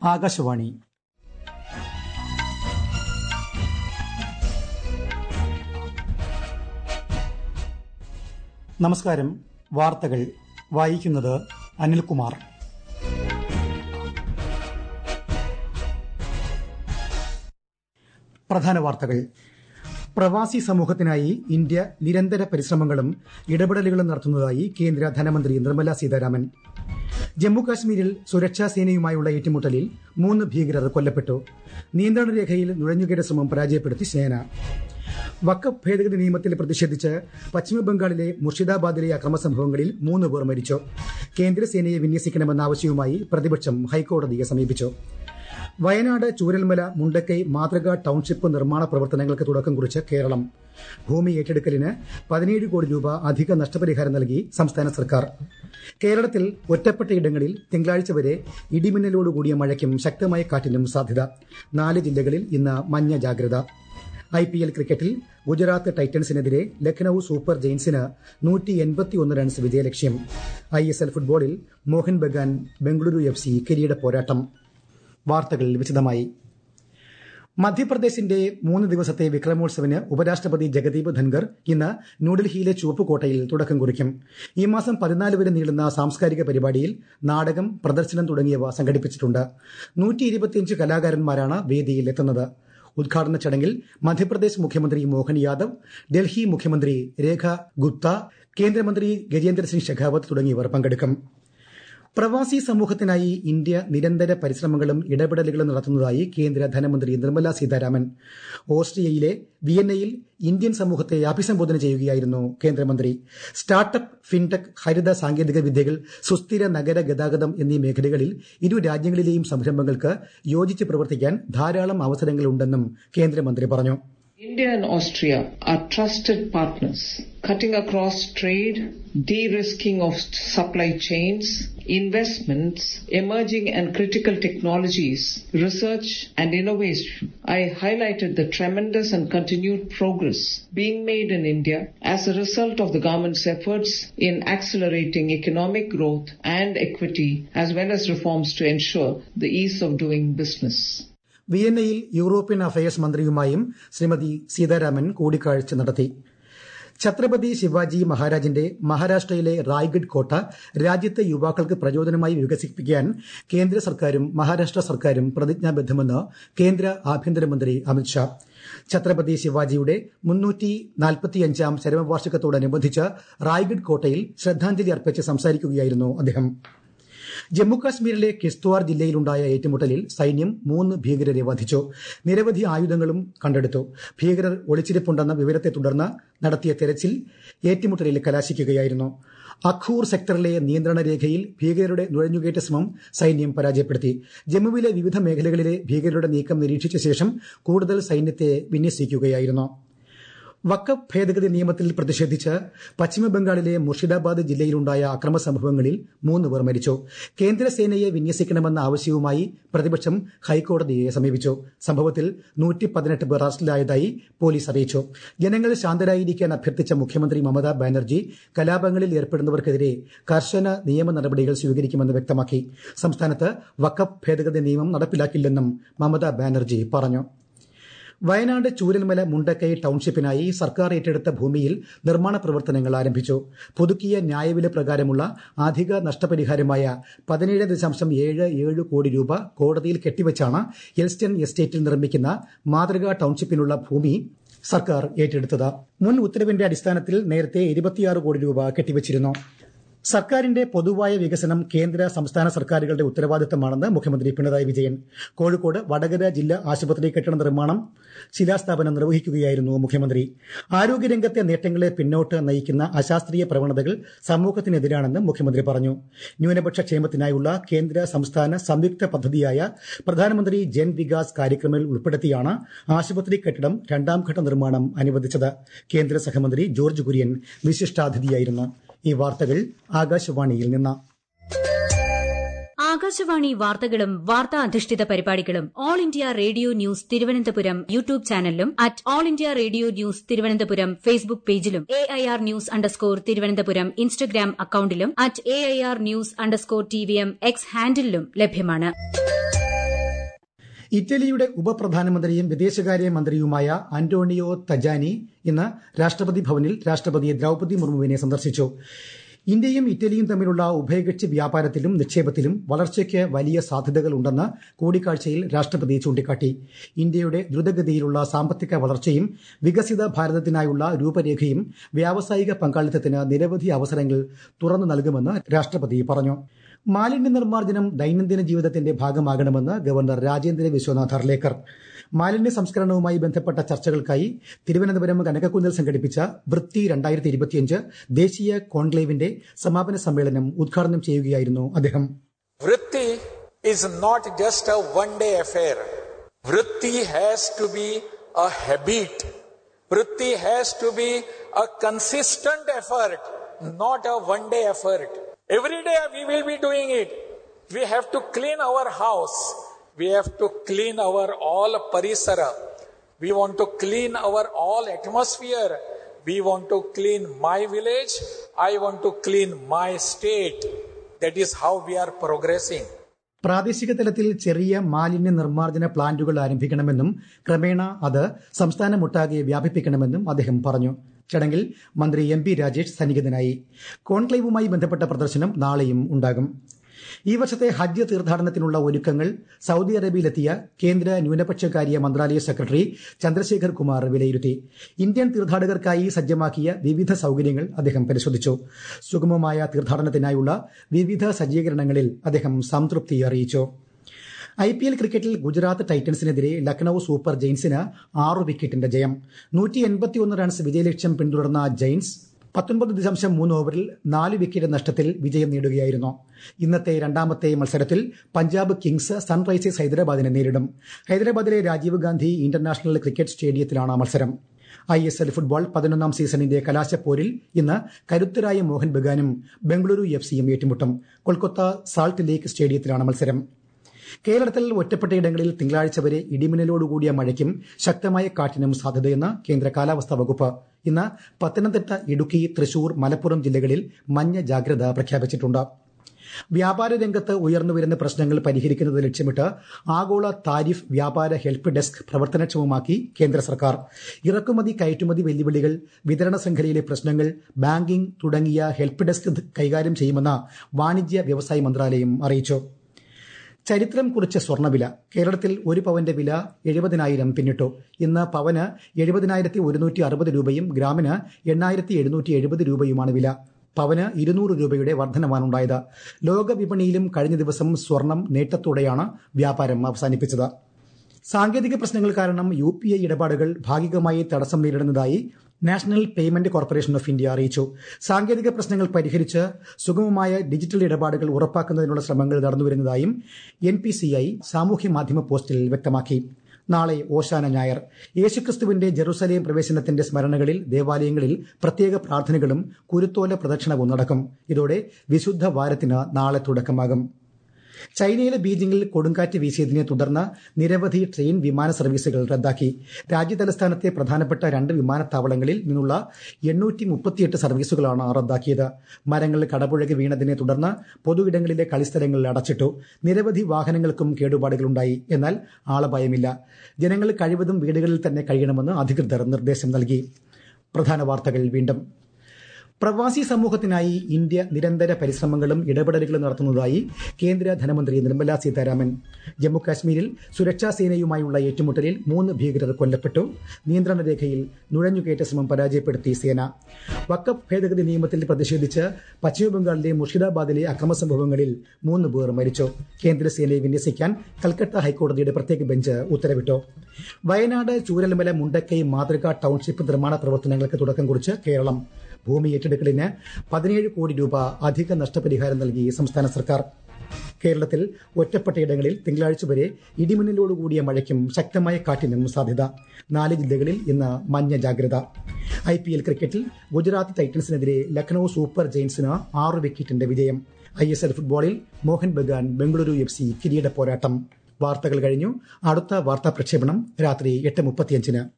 ആകാശവാണി നമസ്കാരം വാർത്തകൾ വായിക്കുന്നത് അനിൽകുമാർ പ്രധാന വാർത്തകൾ പ്രവാസി സമൂഹത്തിനായി ഇന്ത്യ നിരന്തര പരിശ്രമങ്ങളും ഇടപെടലുകളും നടത്തുന്നതായി കേന്ദ്ര ധനമന്ത്രി നിർമ്മല സീതാരാമൻ ജമ്മുകാശ്മീരിൽ സുരക്ഷാ സേനയുമായുള്ള ഏറ്റുമുട്ടലിൽ മൂന്ന് ഭീകരർ കൊല്ലപ്പെട്ടു നിയന്ത്രണ രേഖയിൽ നുഴഞ്ഞുകയറ്റ ശ്രമം പരാജയപ്പെടുത്തി സേന വക്കഫ് ഭേദഗതി നിയമത്തിൽ പ്രതിഷേധിച്ച് പശ്ചിമബംഗാളിലെ മുർഷിദാബാദിലെ അക്രമസംഭവങ്ങളിൽ മൂന്ന് പേർ മരിച്ചു കേന്ദ്രസേനയെ വിന്യസിക്കണമെന്ന ആവശ്യവുമായി പ്രതിപക്ഷം ഹൈക്കോടതിയെ സമീപിച്ചു വയനാട് ചൂരൽമല മുണ്ടക്കൈ മാതൃകാ ടൌൺഷിപ്പ് നിർമ്മാണ പ്രവർത്തനങ്ങൾക്ക് തുടക്കം കുറിച്ച് കേരളം ഭൂമി ഏറ്റെടുക്കലിന് പതിനേഴ് കോടി രൂപ അധിക നഷ്ടപരിഹാരം നൽകി സംസ്ഥാന സർക്കാർ കേരളത്തിൽ ഒറ്റപ്പെട്ടയിടങ്ങളിൽ തിങ്കളാഴ്ച വരെ ഇടിമിന്നലോടുകൂടിയ മഴയ്ക്കും ശക്തമായ കാറ്റിനും സാധ്യത നാല് ജില്ലകളിൽ ഇന്ന് മഞ്ഞ ജാഗ്രത ഐ പി എൽ ക്രിക്കറ്റിൽ ഗുജറാത്ത് ടൈറ്റൻസിനെതിരെ ലക്നൌ സൂപ്പർ ജെയിൻസിന് നൂറ്റി എൺപത്തിയൊന്ന് റൺസ് വിജയലക്ഷ്യം ഐ എസ് എൽ ഫുട്ബോളിൽ മോഹൻ ബഗാൻ ബംഗളൂരു എഫ് സി കിരീട പോരാട്ടം വാർത്തകൾ വിശദമായി മധ്യപ്രദേശിന്റെ മൂന്ന് ദിവസത്തെ വിക്രമോത്സവിന് ഉപരാഷ്ട്രപതി ജഗദീപ് ധൻകർ ഇന്ന് ന്യൂഡൽഹിയിലെ ചുവപ്പുകോട്ടയിൽ തുടക്കം കുറിക്കും ഈ മാസം പതിനാല് വരെ നീളുന്ന സാംസ്കാരിക പരിപാടിയിൽ നാടകം പ്രദർശനം തുടങ്ങിയവ സംഘടിപ്പിച്ചിട്ടുണ്ട് നൂറ്റി ഇരുപത്തിയഞ്ച് കലാകാരന്മാരാണ് വേദിയിൽ എത്തുന്നത് ഉദ്ഘാടന ചടങ്ങിൽ മധ്യപ്രദേശ് മുഖ്യമന്ത്രി മോഹൻ യാദവ് ഡൽഹി മുഖ്യമന്ത്രി രേഖ ഗുപ്ത കേന്ദ്രമന്ത്രി ഗജേന്ദ്ര സിംഗ് ഷെഖാവത്ത് തുടങ്ങിയവർ പങ്കെടുക്കും പ്രവാസി സമൂഹത്തിനായി ഇന്ത്യ നിരന്തര പരിശ്രമങ്ങളും ഇടപെടലുകളും നടത്തുന്നതായി കേന്ദ്ര ധനമന്ത്രി നിർമ്മല സീതാരാമൻ ഓസ്ട്രിയയിലെ വിയന്നയിൽ ഇന്ത്യൻ സമൂഹത്തെ അഭിസംബോധന ചെയ്യുകയായിരുന്നു കേന്ദ്രമന്ത്രി സ്റ്റാർട്ടപ്പ് ഫിൻടെക് ഹരിത സാങ്കേതിക വിദ്യകൾ സുസ്ഥിര നഗര ഗതാഗതം എന്നീ മേഖലകളിൽ ഇരു രാജ്യങ്ങളിലെയും സംരംഭങ്ങൾക്ക് യോജിച്ച് പ്രവർത്തിക്കാൻ ധാരാളം അവസരങ്ങളുണ്ടെന്നും കേന്ദ്രമന്ത്രി പറഞ്ഞു India and Austria are trusted partners, cutting across trade, de-risking of supply chains, investments, emerging and critical technologies, research and innovation. I highlighted the tremendous and continued progress being made in India as a result of the government's efforts in accelerating economic growth and equity as well as reforms to ensure the ease of doing business. വിയന്നയിൽ European affairs മന്ത്രിയുമായും ശ്രീമതി സീതാരാമൻ കൂടിക്കാഴ്ച നടത്തി ഛത്രപതി ശിവാജി മഹാരാജിന്റെ മഹാരാഷ്ട്രയിലെ റായ്ഗഡ് കോട്ട രാജ്യത്തെ യുവാക്കൾക്ക് പ്രചോദനമായി വികസിപ്പിക്കാൻ കേന്ദ്ര സർക്കാരും മഹാരാഷ്ട്ര സർക്കാരും പ്രതിജ്ഞാബദ്ധമെന്ന് കേന്ദ്ര ആഭ്യന്തരമന്ത്രി അമിത്ഷാ ഛത്രപതി ശിവാജിയുടെ മുന്നൂറ്റി നാൽപ്പത്തിയഞ്ചാം ചരമവാർഷികത്തോടനുബന്ധിച്ച് റായ്ഗഡ് കോട്ടയിൽ ശ്രദ്ധാഞ്ജലി അർപ്പിച്ച് സംസാരിക്കുകയായിരുന്നു അദ്ദേഹം ജമ്മുകാശ്മീരിലെ കിസ്ത്വാർ ജില്ലയിലുണ്ടായ ഏറ്റുമുട്ടലിൽ സൈന്യം മൂന്ന് ഭീകരരെ വധിച്ചു നിരവധി ആയുധങ്ങളും കണ്ടെടുത്തു ഭീകരർ ഒളിച്ചിരിപ്പുണ്ടെന്ന വിവരത്തെ തുടർന്ന് നടത്തിയ തെരച്ചിൽ ഏറ്റുമുട്ടലിൽ കലാശിക്കുകയായിരുന്നു അഖൂർ സെക്ടറിലെ നിയന്ത്രണ രേഖയിൽ ഭീകരരുടെ നുഴഞ്ഞുകയറ്റ ശ്രമം സൈന്യം പരാജയപ്പെടുത്തി ജമ്മുവിലെ വിവിധ മേഖലകളിലെ ഭീകരരുടെ നീക്കം നിരീക്ഷിച്ച ശേഷം കൂടുതൽ സൈന്യത്തെ വിന്യസിക്കുകയായിരുന്നു വക്കഫ് ഭേദഗതി നിയമത്തിൽ പ്രതിഷേധിച്ച് പശ്ചിമബംഗാളിലെ മുർഷിദാബാദ് ജില്ലയിലുണ്ടായ അക്രമ സംഭവങ്ങളിൽ മൂന്ന് പേർ മരിച്ചു കേന്ദ്രസേനയെ വിന്യസിക്കണമെന്ന ആവശ്യവുമായി പ്രതിപക്ഷം ഹൈക്കോടതിയെ സമീപിച്ചു സംഭവത്തിൽ നൂറ്റി പതിനെട്ട് പേർ അറസ്റ്റിലായതായി പോലീസ് അറിയിച്ചു ജനങ്ങൾ ശാന്തരായിരിക്കാൻ അഭ്യർത്ഥിച്ച മുഖ്യമന്ത്രി മമതാ ബാനർജി കലാപങ്ങളിൽ ഏർപ്പെടുന്നവർക്കെതിരെ കർശന നിയമ നടപടികൾ സ്വീകരിക്കുമെന്ന് വ്യക്തമാക്കി സംസ്ഥാനത്ത് വക്കഫ് ഭേദഗതി നിയമം നടപ്പിലാക്കില്ലെന്നും മമതാ ബാനർജി പറഞ്ഞു വയനാട് ചൂരൽമല മുണ്ടക്കൈ ടൌൺഷിപ്പിനായി സർക്കാർ ഏറ്റെടുത്ത ഭൂമിയിൽ നിർമ്മാണ പ്രവർത്തനങ്ങൾ ആരംഭിച്ചു പുതുക്കിയ ന്യായവില പ്രകാരമുള്ള അധിക നഷ്ടപരിഹാരമായ പതിനേഴ് ദശാംശം ഏഴ് ഏഴ് കോടി രൂപ കോടതിയിൽ കെട്ടിവച്ചാണ് എൽസ്റ്റൺ എസ്റ്റേറ്റിൽ നിർമ്മിക്കുന്ന മാതൃകാ ടൌൺഷിപ്പിനുള്ള ഭൂമി സർക്കാർ ഏറ്റെടുത്തത് മുൻ ഉത്തരവിന്റെ അടിസ്ഥാനത്തിൽ നേരത്തെ ഇരുപത്തിയാറ് കോടി രൂപ കെട്ടിവച്ചിരുന്നു സർക്കാരിന്റെ പൊതുവായ വികസനം കേന്ദ്ര സംസ്ഥാന സർക്കാരുകളുടെ ഉത്തരവാദിത്തമാണെന്ന് മുഖ്യമന്ത്രി പിണറായി വിജയൻ കോഴിക്കോട് വടകര ജില്ലാ ആശുപത്രി കെട്ടിട നിർമ്മാണം ശിലാസ്ഥാപനം നിർവഹിക്കുകയായിരുന്നു മുഖ്യമന്ത്രി ആരോഗ്യരംഗത്തെ നേട്ടങ്ങളെ പിന്നോട്ട് നയിക്കുന്ന അശാസ്ത്രീയ പ്രവണതകൾ സമൂഹത്തിനെതിരാണെന്നും മുഖ്യമന്ത്രി പറഞ്ഞു ന്യൂനപക്ഷ ക്ഷേമത്തിനായുള്ള കേന്ദ്ര സംസ്ഥാന സംയുക്ത പദ്ധതിയായ പ്രധാനമന്ത്രി ജൻ വികാസ് കാര്യക്രമിൽ ഉൾപ്പെടുത്തിയാണ് ആശുപത്രി കെട്ടിടം രണ്ടാംഘട്ട നിർമ്മാണം അനുവദിച്ചത് കേന്ദ്ര സഹമന്ത്രി ജോർജ് കുര്യൻ വിശിഷ്ടാതിഥിയായിരുന്നു ഈ വാർത്തകൾ ആകാശവാണിയിൽ നിന്ന് ആകാശവാണി വാർത്തകളും വാർത്താ അധിഷ്ഠിത പരിപാടികളും all India radio news Thiruvananthapuram YouTube ചാനലിലും at all India radio news Thiruvananthapuram Facebook പേജിലും A I R news underscore Thiruvananthapuram Instagram അക്കൌണ്ടിലും at A I R news underscore T V M X ഹാൻഡിലും ലഭ്യമാണ് ഇറ്റലിയുടെ ഉപപ്രധാനമന്ത്രിയും വിദേശകാര്യ മന്ത്രിയുമായ അന്റോണിയോ തജാനി ഇന്ന് രാഷ്ട്രപതി ഭവനിൽ രാഷ്ട്രപതി ദ്രൌപതി മുർമുവിനെ സന്ദർശിച്ചു ഇന്ത്യയും ഇറ്റലിയും തമ്മിലുള്ള ഉഭയകക്ഷി വ്യാപാരത്തിലും നിക്ഷേപത്തിലും വളർച്ചയ്ക്ക് വലിയ സാധ്യതകൾ ഉണ്ടെന്ന് കൂടിക്കാഴ്ചയിൽ രാഷ്ട്രപതി ചൂണ്ടിക്കാട്ടി ഇന്ത്യയുടെ ദ്രുതഗതിയിലുള്ള സാമ്പത്തിക വളർച്ചയും വികസിത ഭാരതത്തിനായുള്ള രൂപരേഖയും വ്യാവസായിക പങ്കാളിത്തത്തിന് നിരവധി അവസരങ്ങൾ തുറന്നു നൽകുമെന്ന് രാഷ്ട്രപതി പറഞ്ഞു മാലിന്യ നിർമ്മാർജ്ജനം ദൈനംദിന ജീവിതത്തിന്റെ ഭാഗമാകണമെന്ന് ഗവർണർ രാജേന്ദ്ര വിശ്വനാഥ് അർലേക്കർ മാലിന്യ സംസ്കരണവുമായി ബന്ധപ്പെട്ട ചർച്ചകൾക്കായി തിരുവനന്തപുരം കനകക്കുന്നിൽ സംഘടിപ്പിച്ച വൃത്തി രണ്ടായിരത്തി ഇരുപത്തിയഞ്ച് ദേശീയ കോൺക്ലേവിന്റെ സമാപന സമ്മേളനം ഉദ്ഘാടനം ചെയ്യുകയായിരുന്നു അദ്ദേഹം Vritti is not just a one day affair. Vritti has to be a habit. Vritti has to be a consistent effort, not a one day effort. Every day we will be doing it. We have to clean our house. We have to clean our all parisara. We want to clean our all atmosphere. We want to clean my village. I want to clean my state. That is how we are progressing. പ്രാദേശിക തലത്തിൽ ചെറിയ മാലിന്യ നിർമ്മാർജ്ജന പ്ലാന്റുകൾ ആരംഭിക്കണമെന്നും ക്രമേണ അത് സംസ്ഥാനമൊട്ടാകെ വ്യാപിപ്പിക്കണമെന്നും അദ്ദേഹം പറഞ്ഞു ചടങ്ങിൽ മന്ത്രി എം പി രാജേഷ് സന്നിഹിതനായി കോൺക്ലേവുമായി ബന്ധപ്പെട്ട പ്രദർശനം നാളെയും ഉണ്ടാകും ഈ വർഷത്തെ ഹജ്ജ് തീർത്ഥാടനത്തിനുള്ള ഒരുക്കങ്ങൾ സൌദി അറേബ്യയിലെത്തിയ കേന്ദ്ര ന്യൂനപക്ഷകാര്യ മന്ത്രാലയ സെക്രട്ടറി ചന്ദ്രശേഖർ കുമാർ വിലയിരുത്തി ഇന്ത്യൻ തീർത്ഥാടകർക്കായി സജ്ജമാക്കിയ വിവിധ സൌകര്യങ്ങൾ അദ്ദേഹം പരിശോധിച്ചു സുഗമമായ തീർത്ഥാടനത്തിനായുള്ള വിവിധ സജ്ജീകരണങ്ങളിൽ അദ്ദേഹം സംതൃപ്തി അറിയിച്ചു ഐ പി എൽ ക്രിക്കറ്റിൽ ഗുജറാത്ത് ടൈറ്റൻസിനെതിരെ ലക്നൌ സൂപ്പർ ജെയിൻസിന് ആറ് വിക്കറ്റിന്റെ ജയം നൂറ്റി എൺപത്തിയൊന്ന് റൺസ് വിജയലക്ഷ്യം പിന്തുടർന്ന ജെയിൻസ് പത്തൊൻപത് ദശാംശം മൂന്ന് ഓവറിൽ നാല് വിക്കറ്റ് നഷ്ടത്തിൽ വിജയം നേടുകയായിരുന്നു ഇന്നത്തെ രണ്ടാമത്തെ മത്സരത്തിൽ പഞ്ചാബ് കിങ്സ് സൺറൈസേഴ്സ് ഹൈദരാബാദിനെ നേരിടും ഹൈദരാബാദിലെ രാജീവ് ഗാന്ധി ഇന്റർനാഷണൽ ക്രിക്കറ്റ് സ്റ്റേഡിയത്തിലാണ് മത്സരം ഐ എസ് എൽ ഫുട്ബോൾ പതിനൊന്നാം സീസണിന്റെ കലാശപ്പോരിൽ ഇന്ന് കരുത്തരായ മോഹൻ ബഗാനും ബംഗളൂരു എഫ് സിയും ഏറ്റുമുട്ടും കൊൽക്കത്ത സാൾട്ട് ലേക്ക് സ്റ്റേഡിയത്തിലാണ് മത്സരം കേരളത്തിൽ ഒറ്റപ്പെട്ടയിടങ്ങളിൽ തിങ്കളാഴ്ച വരെ ഇടിമിന്നലോടുകൂടിയ മഴയ്ക്കും ശക്തമായ കാറ്റിനും സാധ്യതയെന്ന് കേന്ദ്ര കാലാവസ്ഥാ വകുപ്പ് ഇന്ന് പത്തനംതിട്ട ഇടുക്കി തൃശൂർ മലപ്പുറം ജില്ലകളിൽ മഞ്ഞ ജാഗ്രത പ്രഖ്യാപിച്ചിട്ടുണ്ട് വ്യാപാര രംഗത്ത് ഉയർന്നുവരുന്ന പ്രശ്നങ്ങൾ പരിഹരിക്കുന്നത് ലക്ഷ്യമിട്ട് ആഗോള താരിഫ് വ്യാപാര ഹെൽപ്പ് ഡെസ്ക് പ്രവർത്തനക്ഷമമാക്കി കേന്ദ്ര സർക്കാർ ഇറക്കുമതി കയറ്റുമതി വെല്ലുവിളികൾ വിതരണ ശൃംഖലയിലെ പ്രശ്നങ്ങൾ ബാങ്കിംഗ് തുടങ്ങിയ ഹെൽപ്പ് ഡെസ്ക് കൈകാര്യം ചെയ്യുമെന്ന് വാണിജ്യ വ്യവസായ മന്ത്രാലയം അറിയിച്ചു ചരിത്രം കുറിച്ച സ്വർണ്ണവില കേരളത്തിൽ ഒരു പവന്റെ വില എഴുപതിനായിരം പിന്നിട്ടു ഇന്ന് പവന് എഴുപതിനായിരത്തി ഒരുന്നൂറ്റി അറുപത് രൂപയും ഗ്രാമിന് എണ്ണായിരത്തി എഴുന്നൂറ്റി എഴുപത് രൂപയുമാണ് വില പവന് ഇരുന്നൂറ് രൂപയുടെ വർധനമാണുണ്ടായത് ലോക വിപണിയിലും കഴിഞ്ഞ ദിവസം സ്വർണം നേട്ടത്തോടെയാണ് വ്യാപാരം അവസാനിപ്പിച്ചത് സാങ്കേതിക പ്രശ്നങ്ങൾ കാരണം യു പി ഐ ഇടപാടുകൾ ഭാഗികമായി തടസ്സം നേരിടുന്നതായി national payment corporation of India അറിയിച്ചു സാങ്കേതിക പ്രശ്നങ്ങൾ പരിഹരിച്ച് സുഗമമായ ഡിജിറ്റൽ ഇടപാടുകൾ ഉറപ്പാക്കുന്നതിനുള്ള ശ്രമങ്ങൾ നടന്നുവരുന്നതായും എൻ പി സി ഐ സാമൂഹ്യ മാധ്യമ പോസ്റ്റിൽ വ്യക്തമാക്കി നാളെ ഓശാന ഞായർ യേശുക്രിസ്തുവിന്റെ ജെറുസലേം പ്രവേശനത്തിന്റെ സ്മരണകളിൽ ദേവാലയങ്ങളിൽ പ്രത്യേക പ്രാർത്ഥനകളും കുരുത്തോല പ്രദക്ഷിണവും നടക്കും ഇതോടെ വിശുദ്ധ വാരത്തിന് നാളെ തുടക്കമാകും ചൈനയിലെ ബീജിംഗിൽ കൊടുങ്കാറ്റ് വീശിയതിനെ തുടർന്ന് നിരവധി ട്രെയിൻ വിമാന സർവീസുകൾ റദ്ദാക്കി രാജ്യതലസ്ഥാനത്തെ പ്രധാനപ്പെട്ട രണ്ട് വിമാനത്താവളങ്ങളിൽ നിന്നുള്ള എണ്ണൂറ്റി മുപ്പത്തിയെട്ട് സർവീസുകളാണ് റദ്ദാക്കിയത് മരങ്ങൾ കടപുഴകി വീണതിനെ തുടർന്ന് പൊതുയിടങ്ങളിലെ കളിസ്ഥലങ്ങൾ അടച്ചിട്ടു നിരവധി വാഹനങ്ങൾക്കും കേടുപാടുകളുണ്ടായി എന്നാൽ ആളപായമില്ല ജനങ്ങൾ കഴിവതും വീടുകളിൽ തന്നെ കഴിയണമെന്ന് അധികൃതർ നിർദ്ദേശം നൽകി പ്രധാന വാർത്തകൾ വീണ്ടും പ്രവാസി സമൂഹത്തിനായി ഇന്ത്യ നിരന്തര പരിശ്രമങ്ങളും ഇടപെടലുകളും നടത്തുന്നതായി കേന്ദ്ര ധനമന്ത്രി നിർമ്മല സീതാരാമൻ ജമ്മുകാശ്മീരിൽ സുരക്ഷാ സേനയുമായുള്ള ഏറ്റുമുട്ടലിൽ മൂന്ന് ഭീകരർ കൊല്ലപ്പെട്ടു നിയന്ത്രണ രേഖയിൽ നുഴഞ്ഞുകയറ്റ ശ്രമം പരാജയപ്പെടുത്തി സേന വക്കഫ് ഭേദഗതി നിയമത്തിൽ പ്രതിഷേധിച്ച് പശ്ചിമബംഗാളിലെ മുർഷിദാബാദിലെ അക്രമ സംഭവങ്ങളിൽ മൂന്ന് പേർ മരിച്ചു കേന്ദ്രസേനയെ വിന്യസിക്കാൻ കൽക്കട്ട ഹൈക്കോടതിയുടെ പ്രത്യേക ബെഞ്ച് ഉത്തരവിട്ടു വയനാട് ചൂരൽമല മുണ്ടക്കൈ മാതൃകാ ടൌൺഷിപ്പ് നിർമ്മാണ പ്രവർത്തനങ്ങൾക്ക് തുടക്കം കുറിച്ച് കേരളം ഭൂമി ഏറ്റെടുക്കലിന് പതിനേഴ് കോടി രൂപ അധിക നഷ്ടപരിഹാരം നൽകി സംസ്ഥാന സർക്കാർ കേരളത്തിൽ ഒറ്റപ്പെട്ടയിടങ്ങളിൽ തിങ്കളാഴ്ച വരെ ഇടിമിന്നലോടുകൂടിയ മഴയ്ക്കും ശക്തമായ കാറ്റിനും സാധ്യത നാല് ജില്ലകളിൽ ഇന്ന് മഞ്ഞ ജാഗ്രത ഐ പി എൽ ക്രിക്കറ്റിൽ ഗുജറാത്ത് ടൈറ്റൻസിനെതിരെ ലക്നൌ സൂപ്പർ ജെയിൻസിന് ആറ് വിക്കറ്റിന്റെ വിജയം ഐ എസ് എൽ ഫുട്ബോളിൽ മോഹൻ ബഗാൻ ബംഗളൂരു എഫ് സി കിരീട പോരാട്ടം വാർത്തകൾ കഴിഞ്ഞു അടുത്ത വാർത്താ പ്രക്ഷേപണം രാത്രി എട്ട് മുപ്പത്തിയഞ്ചിന്